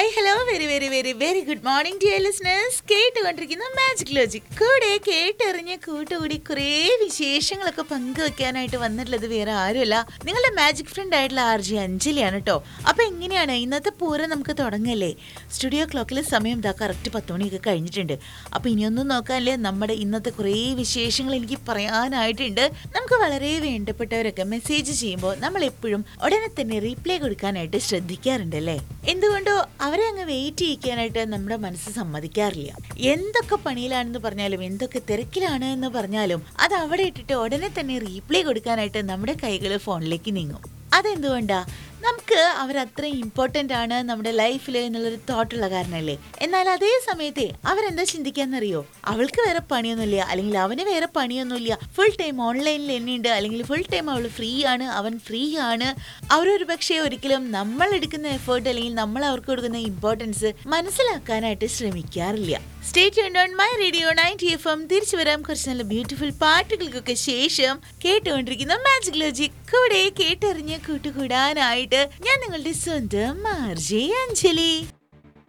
hi hello very very very very good morning dear listeners കേട്ടുകൊണ്ടിരിക്കുന്ന magic logic കൂടെ കേട്ടെറിഞ്ഞ് കൂട്ടുകൂടി കുറേ വിശേഷങ്ങളൊക്കെ പങ്കുവെക്കാനായിട്ട് വന്നിട്ടുള്ളത് വേറെ ആരുമല്ല നിങ്ങളുടെ മാജിക് ഫ്രണ്ട് ആയിട്ടുള്ള ആർ ജി അഞ്ജലിയാണ് കേട്ടോ അപ്പൊ എങ്ങനെയാണ് ഇന്നത്തെ പൂരം നമുക്ക് തുടങ്ങല്ലേ സ്റ്റുഡിയോ ക്ലോക്കിൽ സമയം ഇതാ കറക്റ്റ് പത്ത് മണിയൊക്കെ കഴിഞ്ഞിട്ടുണ്ട് അപ്പൊ ഇനിയൊന്നും നോക്കാനല്ലേ നമ്മുടെ ഇന്നത്തെ കുറേ വിശേഷങ്ങൾ എനിക്ക് പറയാനായിട്ടുണ്ട് നമുക്ക് വളരെ വേണ്ടപ്പെട്ടവരൊക്കെ മെസ്സേജ് ചെയ്യുമ്പോൾ നമ്മൾ എപ്പോഴും ഉടനെ തന്നെ റീപ്ലൈ കൊടുക്കാനായിട്ട് ശ്രദ്ധിക്കാറുണ്ട് അല്ലേ എന്തുകൊണ്ടോ അവരെ അങ്ങ് വെയിറ്റ് ചെയ്യിക്കാനായിട്ട് നമ്മുടെ മനസ്സ് സമ്മതിക്കാറില്ല എന്തൊക്കെ പണിയിലാണെന്ന് പറഞ്ഞാലും എന്തൊക്കെ തിരക്കിലാണ് എന്ന് പറഞ്ഞാലും അത് അവിടെ ഇട്ടിട്ട് ഉടനെ തന്നെ റീപ്ലൈ കൊടുക്കാനായിട്ട് നമ്മുടെ കൈകൾ ഫോണിലേക്ക് നീങ്ങും അതെന്തുകൊണ്ടാ നമുക്ക് അവരത്രയും ഇമ്പോർട്ടൻ്റ് ആണ് നമ്മുടെ ലൈഫിൽ എന്നുള്ളൊരു തോട്ടുള്ള കാരണമല്ലേ എന്നാൽ അതേ സമയത്തെ അവരെന്താ ചിന്തിക്കാന്നറിയോ അവൾക്ക് വേറെ പണിയൊന്നുമില്ല അല്ലെങ്കിൽ അവന് വേറെ പണിയൊന്നുമില്ല ഫുൾ ടൈം ഓൺലൈനിൽ എന്നെയുണ്ട് അല്ലെങ്കിൽ ഫുൾ ടൈം അവൾ ഫ്രീ ആണ് അവൻ ഫ്രീ ആണ് അവരൊരു പക്ഷേ ഒരിക്കലും നമ്മൾ എടുക്കുന്ന എഫേർട്ട് അല്ലെങ്കിൽ നമ്മൾ അവർക്ക് കൊടുക്കുന്ന ഇമ്പോർട്ടൻസ് മനസ്സിലാക്കാനായിട്ട് ശ്രമിക്കാറില്ല state on my radio ninety F M തിരിച്ചു വരാം കുറച്ച് നല്ല ബ്യൂട്ടിഫുൾ പാട്ടുകൾക്കൊക്കെ ശേഷം കേട്ടുകൊണ്ടിരിക്കുന്ന മാജിക് ലോജിക് കൂടെ കേട്ടറിഞ്ഞ് കൂട്ടുകൂടാനായിട്ട് ഞാൻ നിങ്ങളുടെ സ്വന്തം മാർജെ അഞ്ജലി